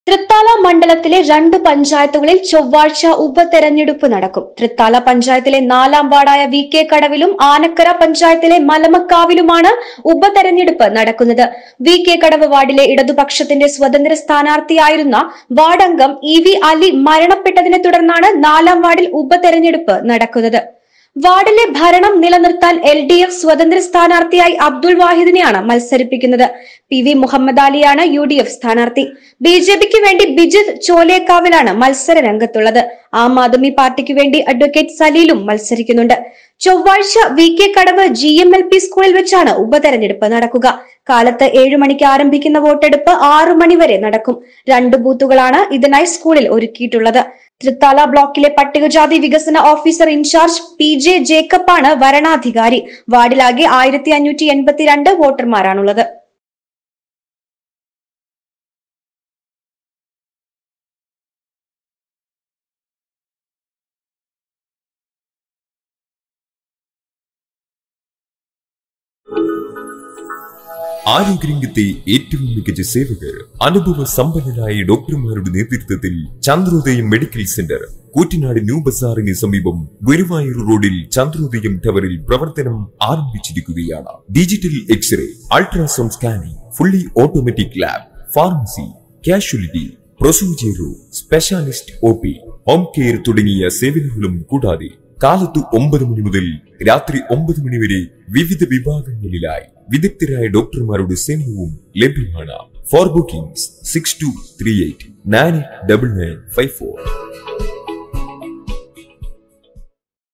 തൃത്താല മണ്ഡലത്തിലെ രണ്ട് പഞ്ചായത്തുകളിൽ ചൊവ്വാഴ്ച ഉപതെരഞ്ഞെടുപ്പ് നടക്കും തൃത്താല പഞ്ചായത്തിലെ നാലാം വാർഡായ വി കെ കടവിലും ആനക്കര പഞ്ചായത്തിലെ മലമക്കാവിലുമാണ് ഉപതെരഞ്ഞെടുപ്പ് നടക്കുന്നത് വി കെ കടവ് വാർഡിലെ ഇടതുപക്ഷത്തിന്റെ സ്വതന്ത്ര സ്ഥാനാർത്ഥിയായിരുന്ന വാർഡംഗം ഇ വി അലി മരണപ്പെട്ടതിനെ തുടർന്നാണ് നാലാം വാർഡിൽ ഉപതെരഞ്ഞെടുപ്പ് നടക്കുന്നത് വാർഡിലെ ഭരണം നിലനിർത്താൻ എൽ ഡി എഫ് സ്വതന്ത്ര സ്ഥാനാർത്ഥിയായി അബ്ദുൾ വാഹിദിനെയാണ് മത്സരിപ്പിക്കുന്നത് പി വി മുഹമ്മദ് അലിയാണ് യു ഡി എഫ് സ്ഥാനാർത്ഥി ബി ജെ പിക്ക് വേണ്ടി ബിജിത് ചോലേക്കാവിലാണ് മത്സര രംഗത്തുള്ളത് ആം ആദ്മി പാർട്ടിക്ക് വേണ്ടി അഡ്വക്കേറ്റ് സലീലും മത്സരിക്കുന്നുണ്ട് ചൊവ്വാഴ്ച V K Kadavu G M L P സ്കൂളിൽ വെച്ചാണ് ഉപതെരഞ്ഞെടുപ്പ് നടക്കുക കാലത്ത് ഏഴു മണിക്ക് ആരംഭിക്കുന്ന വോട്ടെടുപ്പ് ആറു മണി വരെ നടക്കും രണ്ട് ബൂത്തുകളാണ് ഇതിനായി സ്കൂളിൽ ഒരുക്കിയിട്ടുള്ളത് തൃത്താല ബ്ലോക്കിലെ പട്ടികജാതി വികസന ഓഫീസർ ഇൻചാർജ് പി ജെ ജേക്കബാണ് വരണാധികാരി വാർഡിലാകെ ആയിരത്തി അഞ്ഞൂറ്റി എൺപത്തിരണ്ട് വോട്ടർമാരാണുള്ളത് ആരോഗ്യരംഗത്തെ ഏറ്റവും മികച്ച സേവകർ അനുഭവ സമ്പന്നരായ ഡോക്ടർമാരുടെ നേതൃത്വത്തിൽ Chandrodayam medical centre Koottanad new ബസാറിന് സമീപം ഗുരുവായൂർ റോഡിൽ ചന്ദ്രോദയം ടവറിൽ പ്രവർത്തനം ആരംഭിച്ചിരിക്കുകയാണ് digital x ray ultrasound scanning fully automatic lab pharmacy casualty procedure room specialist O P home care തുടങ്ങിയ സേവനങ്ങളും കൂടാതെ കാലത്ത് ഒമ്പത് മണി മുതൽ രാത്രി ഒമ്പത് മണി വരെ വിവിധ വിഭാഗങ്ങളിലായി വിദഗ്ധരായ ഡോക്ടർമാരുടെ സേവനവും ലഭ്യമാണ് for bookings six two three eight nine double nine five four